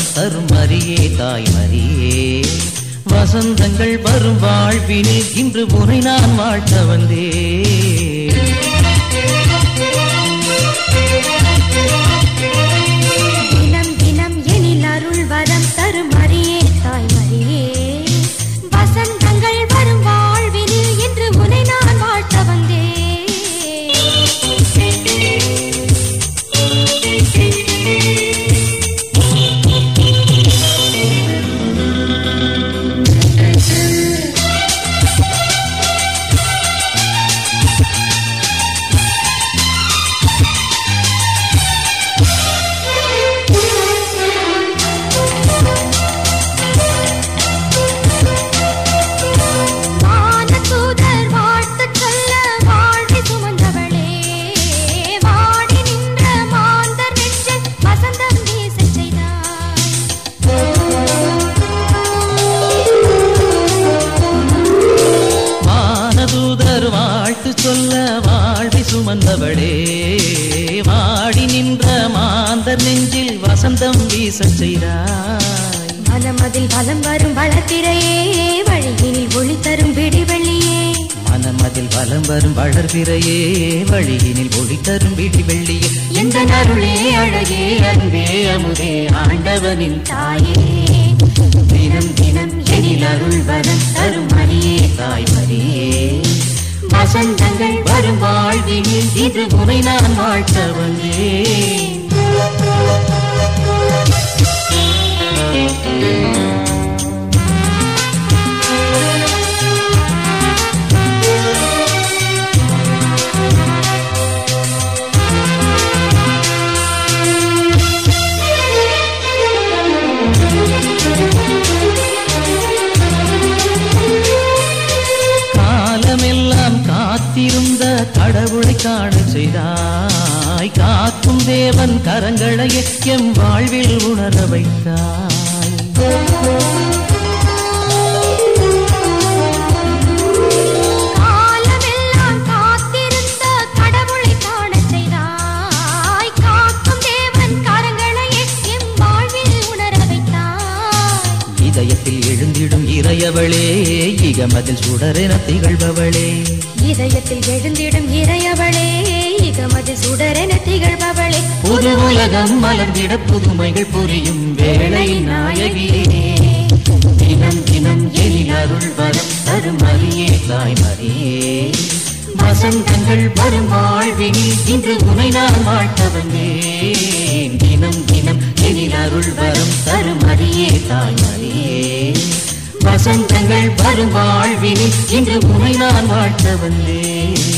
வரம் தரும் மரியே தாய் மரியே வசந்தங்கள் வரும் வாழ்வினில் இன்று உனை நான் வாழ்த்த வந்தேன் தினம் தினம் எனில் அருள் வரம் தரும் மரியே தாய் மரியே வசந்தங்கள் வரும் வாழ்வினில் என்று உனை நான் வாழ்த்த வந்தேன் வானதூதர் வாழ்த்துச் சொல்ல வாழ்வி சுமந்தவளே, வாடி நின்ற மாந்தர் நெஞ்சில் வசந்தம் வீசச் செய்தாய். வானதூதர் வாழ்த்து சொல்ல வாழ்வி சுமந்தவளே வாடி நின்ற மாந்தர் நெஞ்சில் வசந்தம் வீசச் செய்தாய் மனமதில் வலம் வரும் வளத்திரையே வழியினில் ஒளி தரும் விடிவெள்ளியே மனமதில் வலம் வரும் வளர்பிறையே வழியினில் ஒளி தரும் விடி வெள்ளியே இந்த அருளே அழகே அன்பே அமுதே ஆண்டவனின் தாயே தினம் தினம் எனில் அருள் வரம் தரும் மரியே தாய் மரியே வசந்தங்கள் வரும் வாழ்வினில் இன்று உனை நான் வாழ்த்த வந்தேன் காலமெல்லாம் காத்திருந்த கடவுளை காண செய்தாய் காக்கும் தேவன் கரங்களை எம் வாழ்வில் உணர வைத்தாய் காலமெல்லாம் காத்திருந்த கடவுளை காணச் செய்தாய். காக்கும் தேவன் கரங்களையே எம் வாழ்வில் உணர வைத்தாய். இதயத்தில் எழுந்திடும் இறையவளே இகமதில் சுடரென திகழ்பவளே இதயத்தில் எழுந்திடும் இறையவளே இகமது சுடரென திகழ்பவளே புது உலகம் மலர்ந்திட புதுமைகள் புரியும் வேளை நாயகியே தினம் தினம் எழில் அருள் வரம் தரும் மரியே தாய் மரியே வசந்தங்கள் வரும் வாழ்வினில் இன்று உனை நான் வாழ்த்த வந்தேன் தினம் தினம் எழில் அருள் வரம் தரும் மரியே தாய் மரியே வசந்தங்கள் வரும் வாழ்வினில் இன்று உனை நான் வாழ்த்த வந்தேன்